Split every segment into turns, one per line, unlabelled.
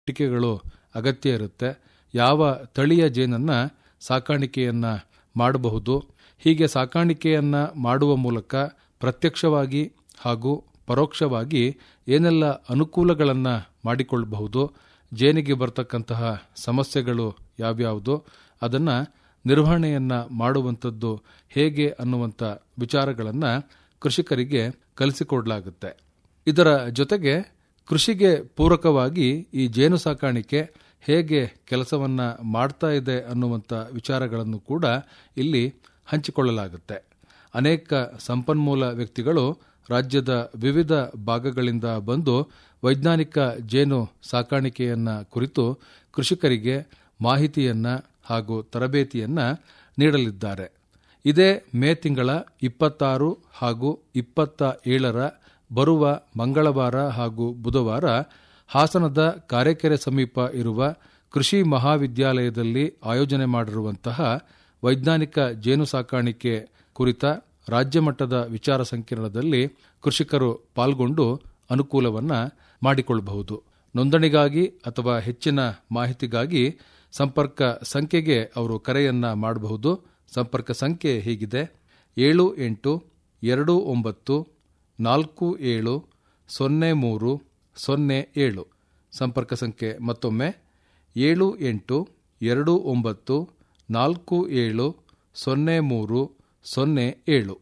ಟಿಕೆಗಳು ಅಗತ್ಯ ಇರುತ್ತೆ ಯಾವ ತಳಿಯ ಜೇನನ್ನು ಸಾಕಾಣಿಕೆಯನ್ನು ಮಾಡಬಹುದು ಹೀಗೆ ಸಾಕಾಣಿಕೆಯನ್ನು ಮಾಡುವ ಮೂಲಕ ಪ್ರತ್ಯಕ್ಷವಾಗಿ ಹಾಗೂ ಪರೋಕ್ಷವಾಗಿ ಏನೆಲ್ಲ ಅನುಕೂಲಗಳನ್ನು ಮಾಡಿಕೊಳ್ಳಬಹುದು ಜೇನಿಗೆ ಬರ್ತಕ್ಕಂತಹ ಸಮಸ್ಯೆಗಳು ಯಾವ್ಯಾವುದು ಅದನ್ನು ನಿರ್ವಹಣೆಯನ್ನು ಮಾಡುವಂಥದ್ದು ಹೇಗೆ ಅನ್ನುವಂಥ ವಿಚಾರಗಳನ್ನು ಕೃಷಿಕರಿಗೆ ಕಲಿಸಿಕೊಡಲಾಗುತ್ತೆ ಇದರ ಜೊತೆಗೆ ಕೃಷಿಗೆ ಪೂರಕವಾಗಿ ಈ ಜೇನು ಸಾಕಾಣಿಕೆ ಹೇಗೆ ಕೆಲಸವನ್ನು ಮಾಡ್ತಾ ಇದೆ ಅನ್ನುವಂಥ ವಿಚಾರಗಳನ್ನು ಕೂಡ ಇಲ್ಲಿ ಹಂಚಿಕೊಳ್ಳಲಾಗುತ್ತೆ ಅನೇಕ ಸಂಪನ್ಮೂಲ ವ್ಯಕ್ತಿಗಳು ರಾಜ್ಯದ ವಿವಿಧ ಭಾಗಗಳಿಂದ ಬಂದು ವೈಜ್ಞಾನಿಕ ಜೇನು ಸಾಕಾಣಿಕೆಯನ್ನು ಕುರಿತು ಕೃಷಿಕರಿಗೆ ಮಾಹಿತಿಯನ್ನು ಹಾಗೂ ತರಬೇತಿಯನ್ನು ನೀಡಲಿದ್ದಾರೆ ಇದೇ ಮೇ ತಿಂಗಳ ಇಪ್ಪತ್ತಾರು ಹಾಗೂ ಇಪ್ಪತ್ತ ಏಳರ ಬರುವ ಮಂಗಳವಾರ ಹಾಗೂ ಬುಧವಾರ ಹಾಸನದ ಕಾರೆಕೆರೆ ಸಮೀಪ ಇರುವ ಕೃಷಿ ಮಹಾವಿದ್ಯಾಲಯದಲ್ಲಿ ಆಯೋಜನೆ ಮಾಡಿರುವಂತಹ ವೈಜ್ಞಾನಿಕ ಜೇನು ಸಾಕಾಣಿಕೆ ಕುರಿತ ರಾಜ್ಯ ಮಟ್ಟದ ವಿಚಾರ ಸಂಕಿರಣದಲ್ಲಿ ಕೃಷಿಕರು ಪಾಲ್ಗೊಂಡು ಅನುಕೂಲವನ್ನು ಮಾಡಿಕೊಳ್ಳಬಹುದು ನೋಂದಣಿಗಾಗಿ ಅಥವಾ ಹೆಚ್ಚಿನ ಮಾಹಿತಿಗಾಗಿ ಸಂಪರ್ಕ ಸಂಖ್ಯೆಗೆ ಅವರು ಕರೆಯನ್ನ ಮಾಡಬಹುದು ಸಂಪರ್ಕ ಸಂಖ್ಯೆ ಹೀಗಿದೆ ಏಳು ಎಂಟು ಎರಡು ಒಂಬತ್ತು ನಾಲ್ಕು ಏಳು ಸೊನ್ನೆ ಮೂರು ಸೊನ್ನೆ ಏಳು ಸಂಪರ್ಕ ಸಂಖ್ಯೆ ಮತ್ತೊಮ್ಮೆ ಏಳು ಎಂಟು ಎರಡು ಒಂಬತ್ತು ನಾಲ್ಕು ಏಳು ಸೊನ್ನೆ ಮೂರು ಸೊನ್ನೆ ಏಳು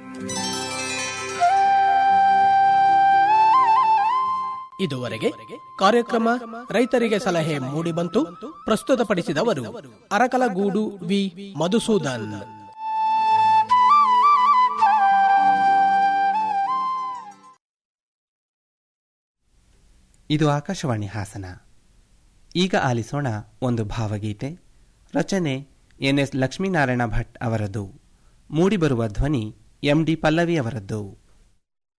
ಇದುವರೆಗೆ ಕಾರ್ಯಕ್ರಮ ರೈತರಿಗೆ ಸಲಹೆ ಮೂಡಿಬಂತು ಪ್ರಸ್ತುತಪಡಿಸಿದವರು ಅರಕಲಗೂಡು ವಿ ಮಧುಸೂದನ್
ಇದು ಆಕಾಶವಾಣಿ ಹಾಸನ ಈಗ ಆಲಿಸೋಣ ಒಂದು ಭಾವಗೀತೆ ರಚನೆ ಎನ್ ಎಸ್ ಲಕ್ಷ್ಮೀನಾರಾಯಣ ಭಟ್ ಅವರದ್ದು ಮೂಡಿಬರುವ ಧ್ವನಿ ಎಂ ಡಿ ಪಲ್ಲವಿ ಅವರದ್ದು